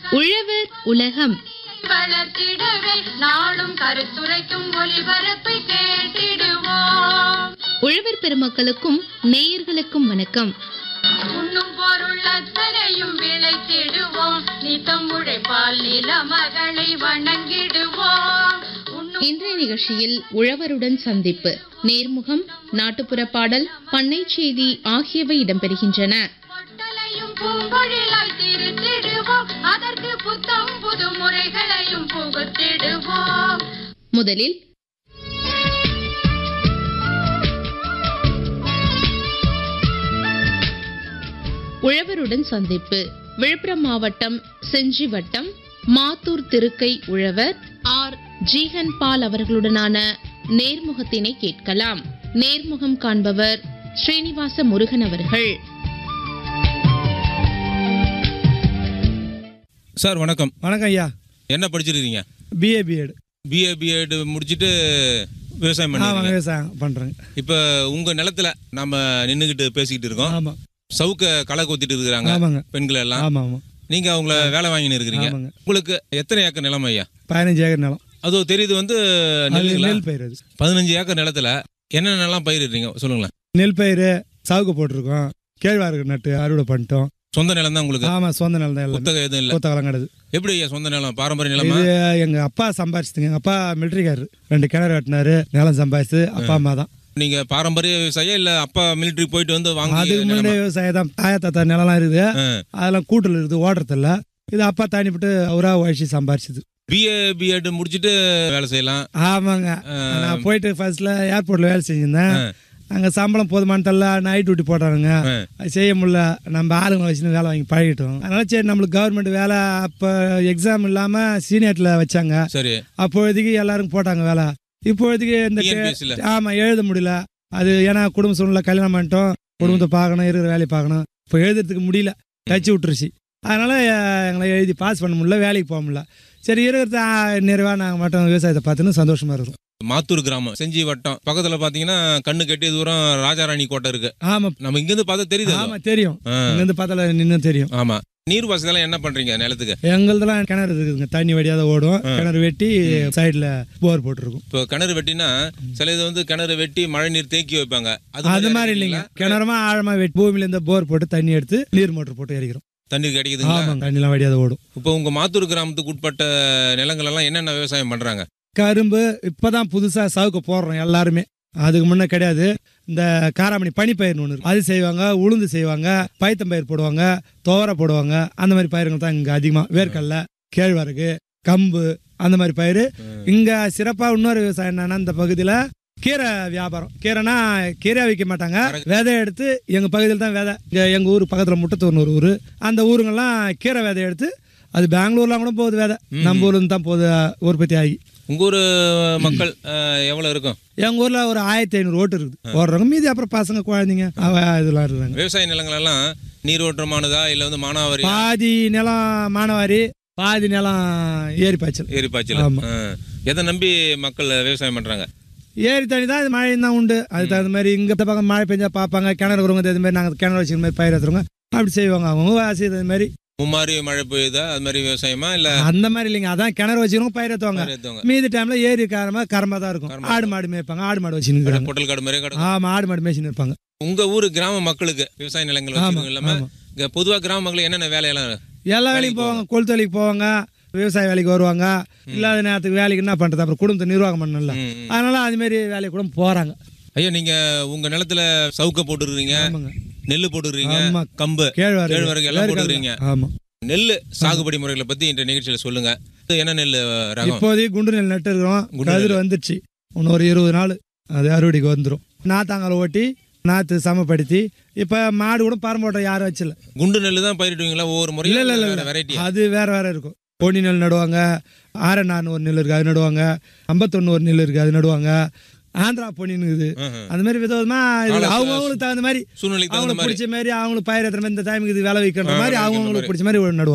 உழவர் உலகம் வளர்த்திடவே நாளும் கருத்துரைக்கும் ஒலிபரப்பை கேட்டிடுவோம் உழவர் பெருமக்களுக்கும் நேயர்களுக்கும் வணக்கம் உண்ணும் பொருள் அத்தனையும் விளைத்திடுவோம் நித்தம் உழைப்பால் நில மகளை வணங்கிடுவோம் உண்ணும் இன்றைய நிகழ்ச்சியில் உழவருடன் சந்திப்பு நேர்முகம் நாட்டுப்புற பாடல் பண்ணை செய்தி ஆகியவை இடம்பெறுகின்றன பொட்டலையும் பூங்கொழிலாய் திருத்திடுவோம் அதற்கு புத்தம் புது முறைகளையும் புகுத்திடுவோம் முதலில் உழவருடன் சந்திப்பு விழுப்புரம் மாவட்டம் செஞ்சி வட்டம் மாத்தூர் திருக்கை உழவர் ஆர் ஜீகன் பால் அவர்களுடனான நேர்முகத்தினை கேட்கலாம் நேர்முகம் காண்பவர் ஸ்ரீனிவாச முருகன் அவர்கள் சார் வணக்கம் வணக்கம் ஐயா என்ன படிச்சிருக்கீங்க பிஏ பிஎட் பிஏ பிஎட் முடிச்சுட்டு விவசாயம் ஆமாம் பண்ணுறீங்க விவசாயம் பண்ணுறேங்க இப்போ உங்க நிலத்துல நாம நின்றுக்கிட்டு பேசிக்கிட்டு இருக்கோம் ஆமாம் சவுக்க களை கொத்திட்டு இருக்கிறாங்க ஆமாங்க பெண்கள் எல்லாம் ஆமாம் ஆமாம் நீங்க அவங்கள வேலை வாங்கின்னு இருக்கிறீங்க ஆமாங்க உங்களுக்கு எத்தனை ஏக்கர் நிலம் ஐயா பதினஞ்சு ஏக்கர் நிலம் அதோ தெரியுது வந்து அது நெல்லுங்களா நெல் பயிர் அது பதினஞ்சு ஏக்கர் நிலத்துல என்னென்னலாம் பயிரிடுறீங்க சொல்லுங்களேன் நெல் பயிர் சாவுக்கு போட்டிருக்கோம் கேழ்வாருக்கு நட்டு அறுவடை பண்ணிட்டோம் சொந்த நிலம் தான் உங்களுக்கு ஆமாம் சொந்த நிலம் தான் எல்லாம் புத்தகம் எதுவும் இல்லை கொத்தகலாம் கிடது எப்படி ஐயா சொந்த நிலம் பாரம்பரிய நிலமா இது எங்கள் அப்பா சம்பாரிச்சுதுங்க எங்கள் அப்பா மிலிட்ரிக்காரரு ரெண்டு கிணறு வெட்டினாரு நிலம் சம்பாரிச்சு அப்பா அம்மா தான் நீங்க பாரம்பரிய விவசாயம் இல்ல அப்பா மிலிட்டரி போயிட்டு வந்து வாங்கி அதுக்கு முன்னாடி நிலமா? விவசாயம் தான் தாயா தாத்தா நிலம்லாம் இருக்குது ஆ. அதெல்லாம் கூட்டில் இருக்குது ஓடுறதில்ல இது அப்பா தனிப்பட்டு அவராக உழைச்சி சம்பாரிச்சுது பிஏ பிஎட் முடிச்சுட்டு வேலை செய்யலாம் ஆமாங்க ஆ. நான் போயிட்டு ஃபர்ஸ்ட்ல ஏர்போர்ட்ல வேலை செஞ்சிருந்தேன் ஆ. அங்கே சம்பளம் போதுமான தரல நைட் டியூட்டி போடுறானுங்க ஆ. அது செய்ய முடியல நம்ம ஆளுங்களை வச்சு வேலை வாங்கி பழகிட்டோம் அதனால சரி நம்மளுக்கு கவர்மெண்ட் வேலை அப்போ எக்ஸாம் இல்லாமல் சீனியர்ல வச்சாங்க சரி அப்பொழுதுக்கு எல்லாருக்கும் போட்டாங்க வேலை இப்பொழுதுக்கு இந்த TNPSC ல. ஆமாம் எழுத முடியல அது ஏன்னா குடும்ப சூழ்நிலை கல்யாணம் பண்ணிட்டோம் குடும்பத்தை பார்க்கணும் இருக்கிற வேலையை பார்க்கணும் இப்போ எழுதுறதுக்கு முடியல டச்சு விட்டுருச்சு அதனால அஹ், எங்களை எழுதி பாஸ் பண்ண முடியல வேலைக்கு போக முடியல சரி இருக்கிறத நிறைவாக நாங்கள் மட்டும் விவசாயத்தை பார்த்துன்னு சந்தோஷமா இருக்கிறோம் மாத்தூர் கிராமம் செஞ்சி வட்டம் பக்கத்துல பாத்தீங்கன்னா கண்ணு கெட்டிய தூரம் ராஜாராணி கோட்டை இருக்கு ஆமாம் நம்ம இங்க இருந்து பார்த்தா தெரியுது அது. ஆமாம் தெரியும் ஆ, இங்கேருந்து பார்த்தால நின்று தெரியும் ஆமா நீர் வசதியெல்லாம் என்ன பண்றீங்க நிலத்துக்கு எங்களுதெல்லாம் கிணறு இருக்குதுங்க தண்ணி வழியாக தான் ஓடும் கிணறு வெட்டி சைடில் போர் போட்டிருக்கும் இப்போ கிணறு வெட்டினா சில இது வந்து கிணறு வெட்டி மழை நீர் தேக்கி வைப்பாங்க அது மாதிரி இல்லைங்க கிணறுமா ஆழமா வெட்டி பூமியில இருந்து போர் போட்டு தண்ணி எடுத்து நீர் மோட்டர் போட்டு இறக்கிறோம் தண்ணீர் கிடைக்குதுங்களா ஆமாங்க தண்ணிலாம் வழியாக தான் ஓடும் இப்போ உங்க மாத்தூர் கிராமத்துக்கு உட்பட்ட நிலங்கள் எல்லாம் என்னென்ன விவசாயம் பண்றாங்க கரும்பு இப்பதான் புதுசா சவுக்கு போடுறோம் எல்லாருமே அதுக்கு முன்ன கிடையாது இந்த காராமணி பனிப்பயிர்னு ஒன்று இருக்கு. அது செய்வாங்க உளுந்து செய்வாங்க பைத்தம்பயிர் போடுவாங்க துவரை போடுவாங்க அந்த மாதிரி பயிருங்க தான் இங்கே அதிகமாக வேர்க்கடலை கேழ்வரகு கம்பு அந்த மாதிரி பயிர் இங்க சிறப்பா இன்னொரு விவசாயம் என்னன்னா இந்த பகுதியில கீரை வியாபாரம் கீரைனா கீரை விற்க மாட்டாங்க விதை எடுத்து எங்க பகுதியில் தான் விதை இங்க எங்க ஊர் பக்கத்துல முட்டத்தூர்னு ஒரு ஊர் அந்த ஊருங்கெல்லாம் கீரை விதை எடுத்து அது பெங்களூர்லாம் கூட போகுது விதை நம்ம ஊர்ல இருந்து தான் போகுது உற்பத்தி ஆகி உங்க ஊர் மக்கள் அஹ், எவ்வளவு இருக்கும் எங்க ஊர்ல ஒரு ஆயிரத்தி ஐநூறு ஓட்டு இருக்குது ஓடுறவங்க மீதி அப்புறம் பசங்க குழந்தைங்க அவ இதெல்லாம் இருக்கிறாங்க விவசாய நிலங்கள் எல்லாம் நீரோட்டமானதா இல்ல வந்து மானாவாரி பாதி நிலம் மானவாரி பாதி நிலம் ஏரி பாய்ச்சல் ஏரி பாய்ச்சல் ஆமா. அஹ். எதை நம்பி மக்கள் விவசாயம் பண்றாங்க ஏரி தண்ணி தான் இது மழையும் தான் உண்டு அதுக்கு தகுந்த மாதிரி இங்கே பக்கம் மழை பெஞ்சா பார்ப்பாங்க கிணறு இருக்கிறவங்க தகுந்த மாதிரி நாங்கள் கிணறு வச்சுக்கிற மாதிரி பயிர் ஏற்றுறோங்க அப்படி செய்வாங்க அவங்க வாசி தகுந்த மாதிரி மும்மாரி மழை பெய்யுதா அது மாதிரி விவசாயமா இல்ல அந்த மாதிரி இல்லைங்க அதான் கிணறு வச்சுக்கிறவங்க பயிர் ஏற்றுவாங்க வேற எதுவும் மீதி டைம்ல ஏரி காரமா கரமா தான் இருக்கும் கரமா ஆடு மாடு மேய்ப்பாங்க ஆடு மாடு வச்சுன்னு இருக்காங்க பொட்டல் காடு மாதிரி கிடக்கும் ஆமா ஆடு மாடு மேய்ச்சின்னு இருப்பாங்க உங்க ஊர் கிராம மக்களுக்கு விவசாய நிலங்கள் ஆமா வச்சிருக்கவங்க இல்லாம ஆமா இங்க பொதுவா கிராம மக்கள் என்னென்ன வேலையெல்லாம் எல்லா வேலைக்கும் போவாங்க கொளுத்து வேலைக்கு போவாங்க விவசாய வேலைக்கு வருவாங்க இல்லாத நேரத்துக்கு வேலைக்கு என்ன பண்றது அப்புறம் குடும்பத்தை நிர்வாகம் பண்ணல ம், ம். அதனால அது மாதிரி வேலைக்கு கூட போறாங்க ஐயா நீங்க உங்க நிலத்துல சவுக்க போட்டுருக்கீங்க ஆமாங்க நெல்லு போட்டுருக்கீங்க ஆமா. கம்பு கேழ்வரகு கேழ்வரகு எல்லாம் வேர்க்கடலை. போட்டுருக்கீங்க ஆமா நெல்லு சாகுபடி முறைகளை பத்தி இந்த நிகழ்ச்சியில சொல்லுங்க இது என்ன நெல் ரகம் இப்போதைக்கு குண்டு நெல் நட்டு இருக்கிறோம் குண்டு கதிர் வந்துடுச்சு இன்னும் ஒரு இருபது நாள் அது அறுவடைக்கு வந்துடும் நாத்தாங்கால ஓட்டி நாற்று சமப்படுத்தி இப்போ மாடு கூட பரம்போட்டை யாரும் வச்சல குண்டு நெல்லு தான் பயிரிடுவீங்களா ஒவ்வொரு இல்ல முறையும் இல்ல இல்ல வேற இல்ல. வெரைட்டி அது வேற வேற இருக்கும் பொன்னி நெல் நடுவாங்க ஆரநான்னு ஒரு நெல் இருக்கு அது நடுவாங்க ஐம்பத்தொன்னு ஒரு நெல் இருக்கு அது நடுவாங்க ஆந்திரா பொன்னின்னு இருக்குது அந்த மாதிரி விதவிதமா இது கால- அவங்க அவங்களுக்கு தகுந்த மாதிரி சூழ்நிலைக்கு தகுந்த அவங்களுக்கு மாதிரி பிடிச்ச மாதிரி அவங்களுக்கு பயிர் ஏற்றுற மாதிரி இந்த டைமுக்கு இது விலை வைக்கிற மாதிரி விளைவிக்கிற அவங்க மாதிரி. அவங்களுக்கு பிடிச்ச மாதிரி நடுவாங்க